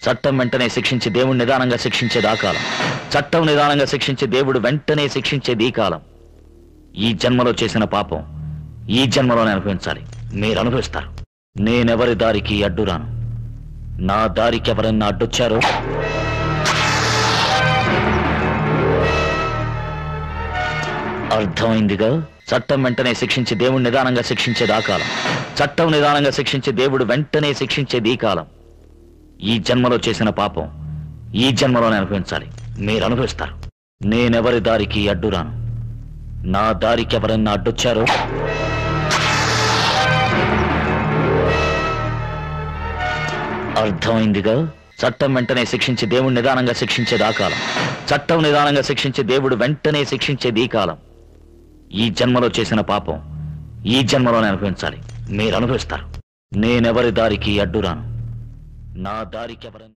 చట్టం వెంటనే శిక్షించి దేవుడు నిదానంగా శిక్షించేది ఆ కాలం చట్టం నిదానంగా శిక్షించి దేవుడు వెంటనే శిక్షించేది ఈ కాలం ఈ జన్మలో చేసిన పాపం ఈ జన్మలోనే అనుభవించాలి మీరు అనుభవిస్తారు నేనెవరి దారికి అడ్డురాను నా దారికి ఎవరన్నా అడ్డొచ్చారో అర్థమైందిగా చట్టం వెంటనే శిక్షించి దేవుడు నిదానంగా శిక్షించేది ఆ కాలం చట్టం నిదానంగా శిక్షించి దేవుడు వెంటనే శిక్షించేది ఈ కాలం ఈ జన్మలో చేసిన పాపం ఈ జన్మలోనే అనుభవించాలి మీరు అనుభవిస్తారు నేనెవరి దారికి అడ్డురాను నా దారికి ఎవరన్నా అడ్డొచ్చారో అర్థమైందిగా చట్టం వెంటనే శిక్షించి దేవుడు నిదానంగా శిక్షించేది ఆ కాలం చట్టం నిదానంగా శిక్షించి దేవుడు వెంటనే శిక్షించేది ఈ కాలం ఈ జన్మలో చేసిన పాపం ఈ జన్మలోనే అనుభవించాలి మీరు అనుభవిస్తారు నేనెవరి దారికి అడ్డురాను నా దారికి ఎవరన్నా